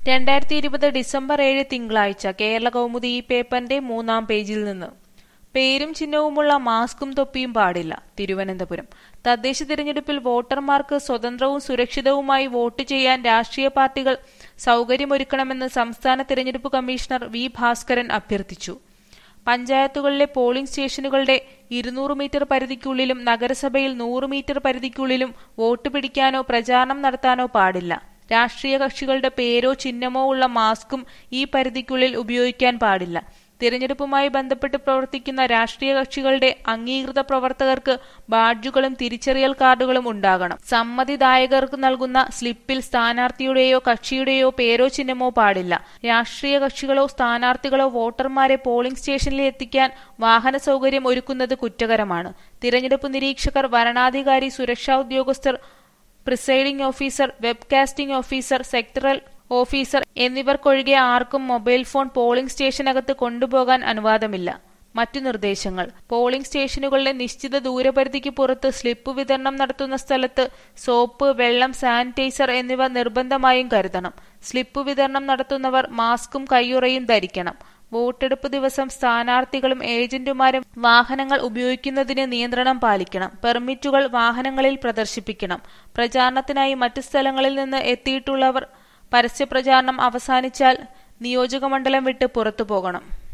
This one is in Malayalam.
രണ്ടായിരത്തി ഇരുപത് ഡിസംബർ ഏഴ് തിങ്കളാഴ്ച കേരള കൗമുദി ഈ പേപ്പറിന്റെ മൂന്നാം പേജിൽ നിന്ന് പേരും ചിഹ്നവുമുള്ള മാസ്കും തൊപ്പിയും പാടില്ല തിരുവനന്തപുരം തദ്ദേശ തിരഞ്ഞെടുപ്പിൽ വോട്ടർമാർക്ക് സ്വതന്ത്രവും സുരക്ഷിതവുമായി വോട്ട് ചെയ്യാൻ രാഷ്ട്രീയ പാർട്ടികൾ സൗകര്യമൊരുക്കണമെന്ന് സംസ്ഥാന തിരഞ്ഞെടുപ്പ് കമ്മീഷണർ വി ഭാസ്കരൻ അഭ്യർത്ഥിച്ചു പഞ്ചായത്തുകളിലെ പോളിംഗ് സ്റ്റേഷനുകളുടെ ഇരുന്നൂറ് മീറ്റർ പരിധിക്കുള്ളിലും നഗരസഭയിൽ നൂറ് മീറ്റർ പരിധിക്കുള്ളിലും വോട്ട് പിടിക്കാനോ പ്രചാരണം നടത്താനോ പാടില്ല രാഷ്ട്രീയ കക്ഷികളുടെ പേരോ ചിഹ്നമോ ഉള്ള മാസ്കും ഈ പരിധിക്കുള്ളിൽ ഉപയോഗിക്കാൻ പാടില്ല തിരഞ്ഞെടുപ്പുമായി ബന്ധപ്പെട്ട് പ്രവർത്തിക്കുന്ന രാഷ്ട്രീയ കക്ഷികളുടെ അംഗീകൃത പ്രവർത്തകർക്ക് ബാഡ്ജുകളും തിരിച്ചറിയൽ കാർഡുകളും ഉണ്ടാകണം സമ്മതിദായകർക്ക് നൽകുന്ന സ്ലിപ്പിൽ സ്ഥാനാർത്ഥിയുടെയോ കക്ഷിയുടെയോ പേരോ ചിഹ്നമോ പാടില്ല രാഷ്ട്രീയ കക്ഷികളോ സ്ഥാനാർത്ഥികളോ വോട്ടർമാരെ പോളിംഗ് സ്റ്റേഷനിൽ എത്തിക്കാൻ വാഹന സൗകര്യം ഒരുക്കുന്നത് കുറ്റകരമാണ് തിരഞ്ഞെടുപ്പ് നിരീക്ഷകർ വരണാധികാരി സുരക്ഷാ ഉദ്യോഗസ്ഥർ presiding officer webcasting officer sectoral officer എന്നിവർക്കൊഴികെ ആർക്കും മൊബൈൽ ഫോൺ പോളിംഗ് സ്റ്റേഷനകത്ത് കൊണ്ടുപോകാൻ അനുവാദമില്ല മറ്റു നിർദ്ദേശങ്ങൾ പോളിംഗ് സ്റ്റേഷനുകളുടെ നിശ്ചിത ദൂരപരിധിക്ക് പുറത്ത് സ്ലിപ്പ് വിതരണം നടത്തുന്ന സ്ഥലത്ത് സോപ്പ് വെള്ളം സാനിറ്റൈസർ എന്നിവ നിർബന്ധമായും കരുതണം സ്ലിപ്പ് വിതരണം നടത്തുന്നവർ മാസ്കും കയ്യുറയും ധരിക്കണം വോട്ടെടുപ്പ് ദിവസം സ്ഥാനാർത്ഥികളും ഏജന്റുമാരും വാഹനങ്ങൾ ഉപയോഗിക്കുന്നതിന് നിയന്ത്രണം പാലിക്കണം പെർമിറ്റുകൾ വാഹനങ്ങളിൽ പ്രദർശിപ്പിക്കണം പ്രചാരണത്തിനായി മറ്റു സ്ഥലങ്ങളിൽ നിന്ന് എത്തിയിട്ടുള്ളവർ പരസ്യപ്രചാരണം അവസാനിച്ചാൽ നിയോജകമണ്ഡലം വിട്ട് പുറത്തു പോകണം